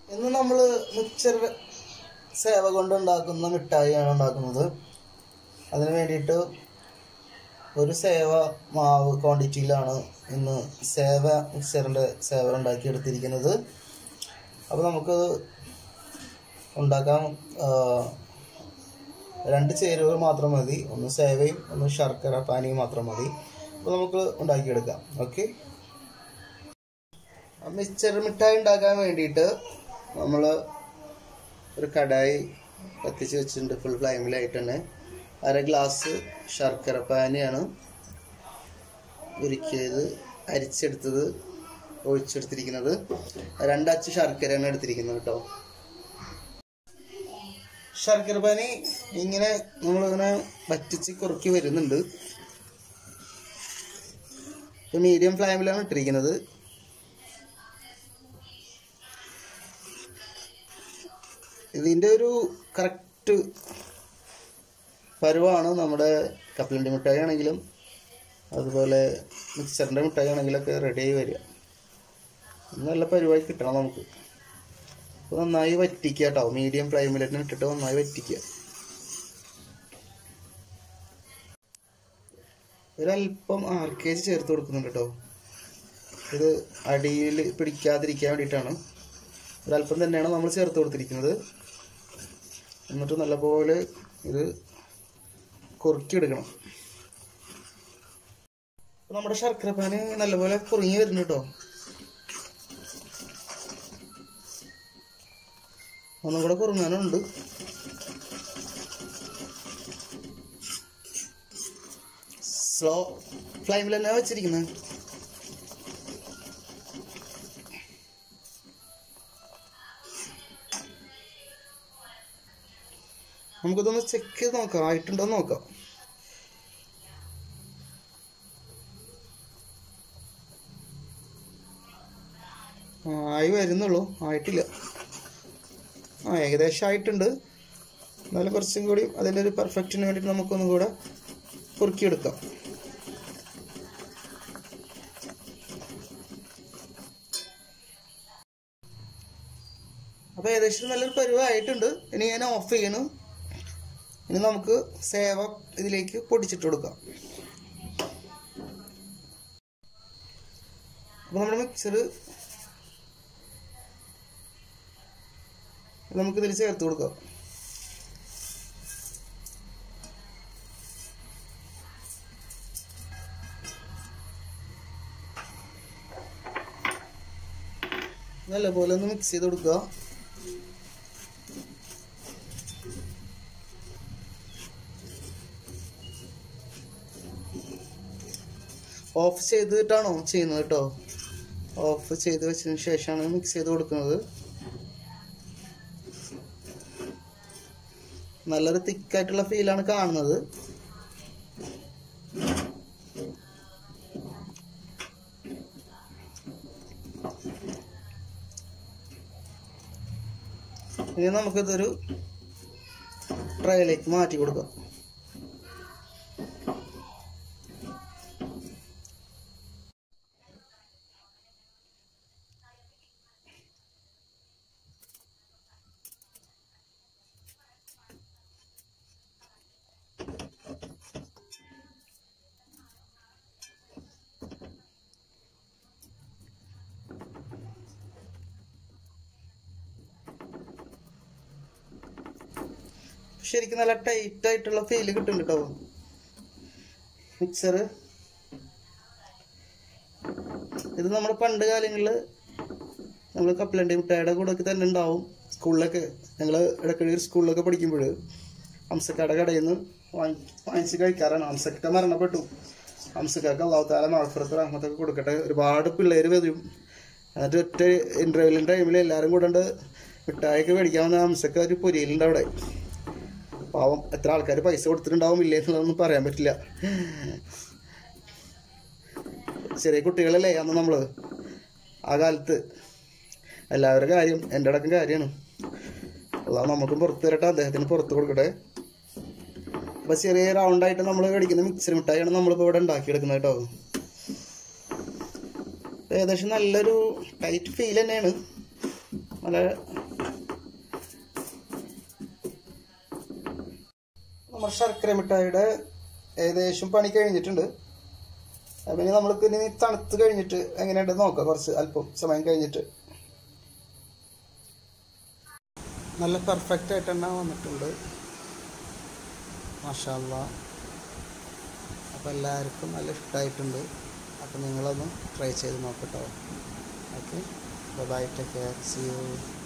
ഇന്ന് നമ്മൾ മിക്സർ സേവ കൊണ്ട് ഉണ്ടാക്കുന്ന മിഠായിയാണ് ഉണ്ടാക്കുന്നത് അതിന് വേണ്ടിയിട്ട് ഒരു സേവ മാവ് ക്വാണ്ടിറ്റിയിലാണ് ഇന്ന് സേവ മിക്സറിൻ്റെ സേവ ഉണ്ടാക്കി എടുത്തിരിക്കുന്നത് അപ്പോൾ നമുക്ക് ഉണ്ടാക്കാൻ ആ, രണ്ട് ചേരുവകൾ മാത്രം മതി ഒന്ന് സേവയും ഒന്ന് ശർക്കര പാനിയും മാത്രം മതി അപ്പോൾ നമുക്ക് ഉണ്ടാക്കിയെടുക്കാം ഓക്കെ മിക്സർ മിഠായി ഉണ്ടാക്കാൻ വേണ്ടിയിട്ട് നമ്മൾ ഒരു കടായി കത്തിച്ച് വെച്ചിട്ടുണ്ട് ഫുൾ ഫ്ലെയിമിലായിട്ട് തന്നെ അര ഗ്ലാസ് ശർക്കര പാനിയാണ് ഉരുക്കിയത് അരിച്ചെടുത്തത് ഒഴിച്ചെടുത്തിരിക്കുന്നത് രണ്ടച്ച് ശർക്കരയാണ് എടുത്തിരിക്കുന്നത് കേട്ടോ ശർക്കര പാനി ഇങ്ങനെ നമ്മളിങ്ങനെ വറ്റിച്ച് കുറുക്കി വരുന്നുണ്ട് മീഡിയം ഫ്ലെയിമിലാണ് ഇട്ടിരിക്കുന്നത് ഇതിൻ്റെ ഒരു കറക്റ്റ് പരുവാണ് നമ്മുടെ കപ്പലണ്ടി മിഠായി ആണെങ്കിലും അതുപോലെ മിക്സറിൻ്റെ മിഠായി ആണെങ്കിലൊക്കെ റെഡിയായി വരിക ഇത് നല്ല പരുവായി കിട്ടണം നമുക്ക് അപ്പോൾ നന്നായി വറ്റിക്കുക കേട്ടോ മീഡിയം ഫ്ലെയിമിൽ തന്നെ ഇട്ടിട്ട് നന്നായി വറ്റിക്കുക ഒരല്പം ആർക്കേജ് ചേർത്ത് കൊടുക്കുന്നുണ്ട് കേട്ടോ ഇത് അടിയിൽ പിടിക്കാതിരിക്കാൻ വേണ്ടിയിട്ടാണ് ഒരല്പം തന്നെയാണ് നമ്മൾ ചേർത്ത് കൊടുത്തിരിക്കുന്നത് എന്നിട്ട് നല്ലപോലെ ഇത് കുറുക്കിയെടുക്കണം അപ്പോൾ നമ്മുടെ ശർക്കരപ്പാന് നല്ലപോലെ കുറുങ്ങി വരുന്നുണ്ട് കേട്ടോ ഒന്നും കൂടെ കുറുങ്ങാനുണ്ട് സ്ലോ ഫ്ലെയിമിൽ തന്നെ വെച്ചിരിക്കുന്നത് നമുക്കിതൊന്ന് ചെക്ക് ചെയ്ത് നോക്കാം ആയിട്ടുണ്ടോ എന്ന് നോക്കാം ആ, ആയി വരുന്നുള്ളൂ ആയിട്ടില്ല ആ ഏകദേശം ആയിട്ടുണ്ട് എന്നാലും കുറച്ചും കൂടി അതിൻ്റെ ഒരു പെർഫെക്ഷന് വേണ്ടിയിട്ട് നമുക്കൊന്നും കൂടെ കുറുക്കിയെടുക്കാം അപ്പോൾ ഏകദേശം നല്ലൊരു പരുവായിട്ടുണ്ട് ഇനി ഞാൻ ഓഫ് ചെയ്യണം ഇനി നമുക്ക് സേവ ഇതിലേക്ക് പൊടിച്ചിട്ട് കൊടുക്കാം അപ്പോൾ നമ്മുടെ മിക്സർ നമുക്ക് ഇതിൽ ചേർത്ത് കൊടുക്കാം നല്ലപോലെ ഒന്ന് മിക്സ് ചെയ്ത് കൊടുക്കുക ഓഫ് ചെയ്തിട്ടാണോ ചെയ്യുന്നത് കേട്ടോ ഓഫ് ചെയ്ത് വെച്ചതിന് ശേഷമാണ് മിക്സ് ചെയ്ത് കൊടുക്കുന്നത് നല്ലൊരു തിക്കായിട്ടുള്ള ഫീലാണ് കാണുന്നത് ഇനി നമുക്കിതൊരു ട്രേയിലേക്ക് മാറ്റി കൊടുക്കാം ശരിക്കും നല്ല ടൈറ്റ് ആയിട്ടുള്ള ഫീല് കിട്ടും കേട്ടോ മിക്സർ ഇത് നമ്മുടെ പണ്ട് കാലങ്ങളിൽ നമ്മൾ കപ്പലണ്ടി മുട്ടയുടെ കൂടെ ഒക്കെ തന്നെ ഉണ്ടാവും സ്കൂളിലൊക്കെ ഞങ്ങൾ ഇടയ്ക്കിടയ്ക്ക് സ്കൂളിലൊക്കെ പഠിക്കുമ്പോൾ ഹംസക്കയുടെ കടയിൽ നിന്ന് വാങ്ങി വാങ്ങിച്ച് കഴിക്കാറാണ് ഹംസക്കൊക്കെ മരണപ്പെട്ടു ഹംസക്കാർക്ക് അള്ളാഹുത്താല മാഫറത്ത് റഹ്മത്തൊക്കെ കൊടുക്കട്ടെ ഒരുപാട് പിള്ളേർ വരും എന്നിട്ട് ഒറ്റ ഇൻ്റർവ്യൂവിൻ്റെ ടൈമിൽ എല്ലാവരും കൂടെ മിഠായിയൊക്കെ മേടിക്കാൻ വന്ന ഹംസക്ക ഒരു പൊരിയിലുണ്ട് അവിടെ പാവം എത്ര ആൾക്കാർ പൈസ കൊടുത്തിട്ടുണ്ടാവും ഇല്ലേ എന്നുള്ളതൊന്നും പറയാൻ പറ്റില്ല ചെറിയ കുട്ടികളല്ലേ അന്ന് നമ്മൾ ആ കാലത്ത് എല്ലാവരുടെ കാര്യം എൻ്റെ അടക്കം കാര്യമാണ് അതാ നമുക്കും പുറത്ത് തരട്ടെ അദ്ദേഹത്തിന് പുറത്ത് കൊടുക്കട്ടെ അപ്പോൾ ചെറിയ റൗണ്ടായിട്ട് നമ്മൾ മേടിക്കുന്ന മിക്സർ മിഠായിയാണ് നമ്മളിപ്പോൾ ഇവിടെ ഉണ്ടാക്കിയെടുക്കുന്നത് കേട്ടോ ഏകദേശം നല്ലൊരു ടൈറ്റ് ഫീൽ തന്നെയാണ് നല്ല നമ്മുടെ ശർക്കര മിഠായിയുടെ ഏകദേശം പണി കഴിഞ്ഞിട്ടുണ്ട് അപ്പം ഇനി നമ്മൾക്ക് ഇനി തണുത്ത് കഴിഞ്ഞിട്ട് എങ്ങനെയുണ്ടെന്ന് നോക്കാം കുറച്ച് അല്പം സമയം കഴിഞ്ഞിട്ട് നല്ല പെർഫെക്റ്റ് ആയിട്ട് തന്നെ വന്നിട്ടുണ്ട് മാഷാല്ല അപ്പോൾ എല്ലാവർക്കും നല്ല ഇഷ്ടമായിട്ടുണ്ട് അപ്പോൾ നിങ്ങളൊന്ന് ട്രൈ ചെയ്ത് നോക്കട്ടോ okay bye take care see U